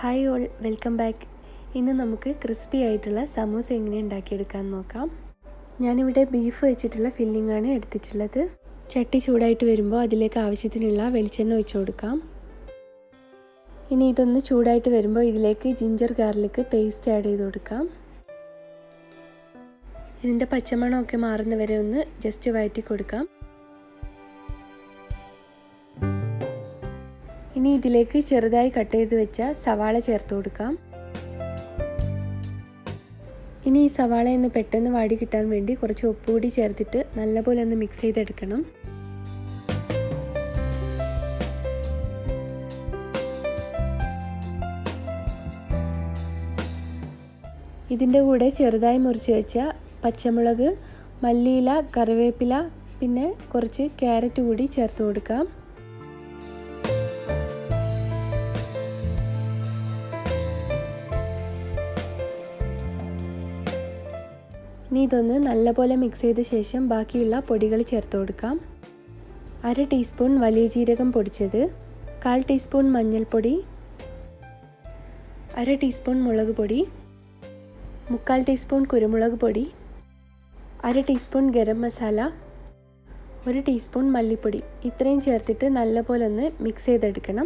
hi all welcome back ഇന്ന് നമുക്ക് crispy ആയിട്ടുള്ള സമൂസ എങ്ങനെ ഉണ്ടാക്കിയെടുക്കാൻ നോക്കാം ഞാനിവിടെ ബീഫ് വെച്ചിട്ടുള്ള ഫില്ലിംഗ് ആണ് എടുത്തിട്ടുള്ളത് ചട്ടി ചൂടായിട്ട് വരുമ്പോൾ അതിലേക്ക് ആവശ്യത്തിനുള്ള വെളിച്ചെണ്ണ ഒഴിച്ചു കൊടുക്കാം ഇനി ഇതൊന്ന് ചൂടായിട്ട് വരുമ്പോൾ ഇതിലേക്ക് ജിഞ്ചർ ഗാർലിക് പേസ്റ്റ് ആഡ് ചെയ്ത് കൊടുക്കാം ഇതിൻ്റെ പച്ചമണമൊക്കെ മാറുന്ന വരെ ഒന്ന് ജസ്റ്റ് വഴറ്റി കൊടുക്കാം ഇനി ഇതിലേക്ക് ചെറുതായി കട്ട് ചെയ്ത് വെച്ച സവാള ചേർത്ത് കൊടുക്കാം ഇനി ഈ സവാള ഒന്ന് പെട്ടെന്ന് വാടി കിട്ടാൻ വേണ്ടി കുറച്ച് ഉപ്പ് കൂടി ചേർത്തിട്ട് നല്ലപോലെ ഒന്ന് മിക്സ് ചെയ്തെടുക്കണം ഇതിൻ്റെ കൂടെ ചെറുതായി മുറിച്ച് വെച്ച പച്ചമുളക് മല്ലിയില കറിവേപ്പില പിന്നെ കുറച്ച് ക്യാരറ്റ് കൂടി ചേർത്ത് കൊടുക്കാം ഇനി ഇതൊന്ന് നല്ലപോലെ മിക്സ് ചെയ്ത ശേഷം ബാക്കിയുള്ള പൊടികൾ ചേർത്ത് കൊടുക്കാം അര ടീസ്പൂൺ വലിയ ജീരകം പൊടിച്ചത് കാൽ ടീസ്പൂൺ മഞ്ഞൾപ്പൊടി അര ടീസ്പൂൺ മുളക് പൊടി മുക്കാൽ ടീസ്പൂൺ കുരുമുളക് പൊടി അര ടീസ്പൂൺ ഗരം മസാല ഒരു ടീസ്പൂൺ മല്ലിപ്പൊടി ഇത്രയും ചേർത്തിട്ട് നല്ലപോലെ ഒന്ന് മിക്സ് ചെയ്തെടുക്കണം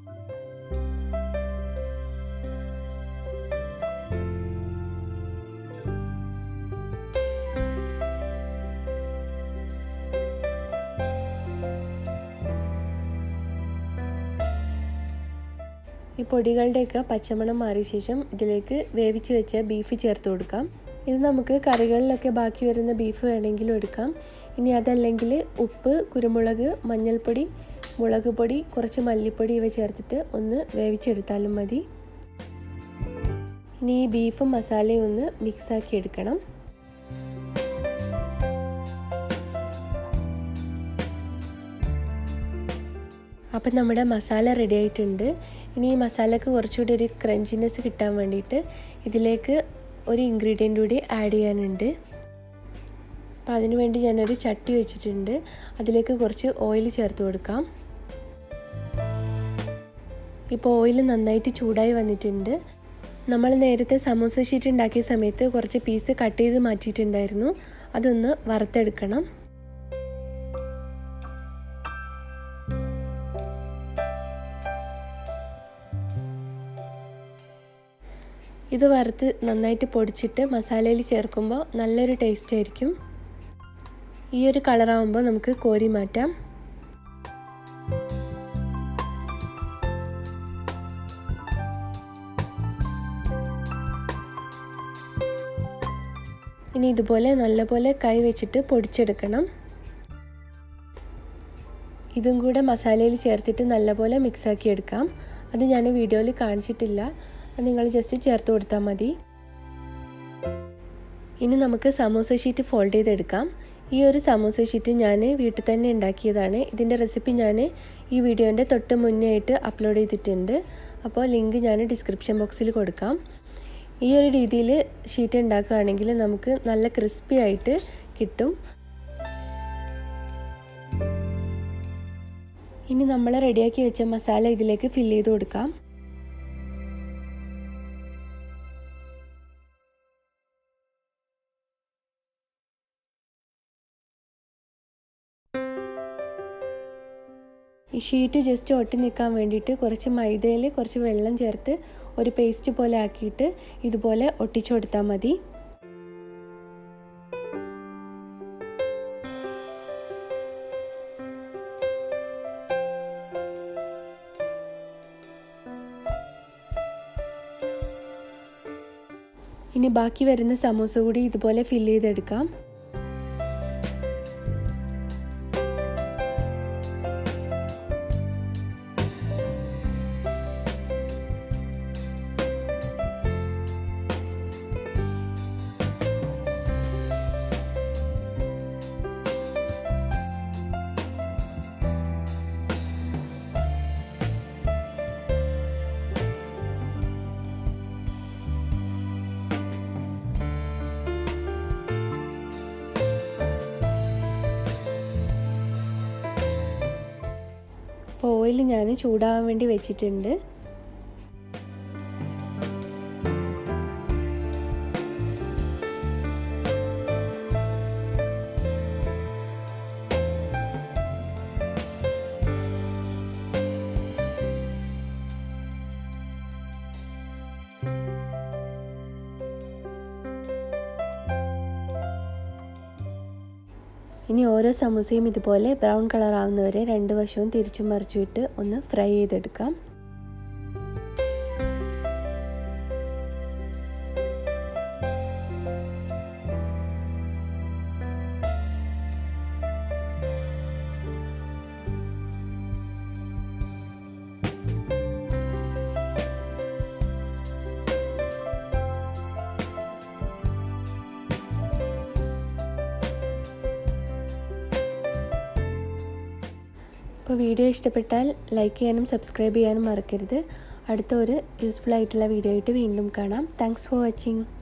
ഈ പൊടികളുടെയൊക്കെ പച്ചമണം മാറിയ ശേഷം ഇതിലേക്ക് വേവിച്ച് വെച്ച ബീഫ് ചേർത്ത് കൊടുക്കാം ഇത് നമുക്ക് കറികളിലൊക്കെ ബാക്കി വരുന്ന ബീഫ് വേണമെങ്കിലും എടുക്കാം ഇനി അതല്ലെങ്കിൽ ഉപ്പ് കുരുമുളക് മഞ്ഞൾപ്പൊടി മുളക് പൊടി കുറച്ച് മല്ലിപ്പൊടി ഇവ ചേർത്തിട്ട് ഒന്ന് വേവിച്ചെടുത്താലും മതി ഇനി ഈ ബീഫും മസാലയും ഒന്ന് മിക്സാക്കി എടുക്കണം അപ്പം നമ്മുടെ മസാല റെഡി ആയിട്ടുണ്ട് ഇനി ഈ മസാലക്ക് കുറച്ചുകൂടി ഒരു ക്രഞ്ചിനെസ് കിട്ടാൻ വേണ്ടിയിട്ട് ഇതിലേക്ക് ഒരു ഇൻഗ്രീഡിയൻ്റ് കൂടി ആഡ് ചെയ്യാനുണ്ട് അപ്പോൾ അതിന് വേണ്ടി ഞാനൊരു ചട്ടി വെച്ചിട്ടുണ്ട് അതിലേക്ക് കുറച്ച് ഓയിൽ ചേർത്ത് കൊടുക്കാം ഇപ്പോൾ ഓയിൽ നന്നായിട്ട് ചൂടായി വന്നിട്ടുണ്ട് നമ്മൾ നേരത്തെ സമൂസ ഷീറ്റ് ഉണ്ടാക്കിയ സമയത്ത് കുറച്ച് പീസ് കട്ട് ചെയ്ത് മാറ്റിയിട്ടുണ്ടായിരുന്നു അതൊന്ന് വറുത്തെടുക്കണം ഇത് വറുത്ത് നന്നായിട്ട് പൊടിച്ചിട്ട് മസാലയിൽ ചേർക്കുമ്പോൾ നല്ലൊരു ടേസ്റ്റ് ആയിരിക്കും ഈ ഒരു കളറാകുമ്പോൾ നമുക്ക് കോരി മാറ്റാം ഇനി ഇതുപോലെ നല്ലപോലെ കൈ വെച്ചിട്ട് പൊടിച്ചെടുക്കണം ഇതും കൂടെ മസാലയിൽ ചേർത്തിട്ട് നല്ലപോലെ മിക്സാക്കി എടുക്കാം അത് ഞാൻ വീഡിയോയിൽ കാണിച്ചിട്ടില്ല അത് നിങ്ങൾ ജസ്റ്റ് ചേർത്ത് കൊടുത്താൽ മതി ഇനി നമുക്ക് സമൂസ ഷീറ്റ് ഫോൾഡ് ചെയ്തെടുക്കാം ഈ ഒരു സമൂസ ഷീറ്റ് ഞാൻ വീട്ടിൽ തന്നെ ഉണ്ടാക്കിയതാണ് ഇതിൻ്റെ റെസിപ്പി ഞാൻ ഈ വീഡിയോൻ്റെ തൊട്ട് മുന്നേ ആയിട്ട് അപ്ലോഡ് ചെയ്തിട്ടുണ്ട് അപ്പോൾ ലിങ്ക് ഞാൻ ഡിസ്ക്രിപ്ഷൻ ബോക്സിൽ കൊടുക്കാം ഈ ഒരു രീതിയിൽ ഷീറ്റ് ഉണ്ടാക്കുകയാണെങ്കിൽ നമുക്ക് നല്ല ക്രിസ്പി ആയിട്ട് കിട്ടും ഇനി നമ്മൾ റെഡിയാക്കി വെച്ച മസാല ഇതിലേക്ക് ഫില്ല് ചെയ്ത് കൊടുക്കാം ഈ ഷീറ്റ് ജസ്റ്റ് ഒട്ടി നിൽക്കാൻ വേണ്ടിയിട്ട് കുറച്ച് മൈദയിൽ കുറച്ച് വെള്ളം ചേർത്ത് ഒരു പേസ്റ്റ് പോലെ ആക്കിയിട്ട് ഇതുപോലെ ഒട്ടിച്ചു കൊടുത്താൽ മതി ഇനി ബാക്കി വരുന്ന സമൂസ കൂടി ഇതുപോലെ ഫില്ല് ചെയ്തെടുക്കാം അപ്പോൾ ഓയിൽ ഞാൻ ചൂടാവാൻ വേണ്ടി വെച്ചിട്ടുണ്ട് ഇനി ഓരോ സമൂസയും ഇതുപോലെ ബ്രൗൺ കളർ ആവുന്നവരെ രണ്ട് വശവും തിരിച്ചും മറിച്ചും ഇട്ട് ഒന്ന് ഫ്രൈ ചെയ്തെടുക്കാം അപ്പോൾ വീഡിയോ ഇഷ്ടപ്പെട്ടാൽ ലൈക്ക് ചെയ്യാനും സബ്സ്ക്രൈബ് ചെയ്യാനും മറക്കരുത് അടുത്ത ഒരു യൂസ്ഫുൾ ആയിട്ടുള്ള വീഡിയോ ആയിട്ട് വീണ്ടും കാണാം താങ്ക്സ് ഫോർ വാച്ചിങ്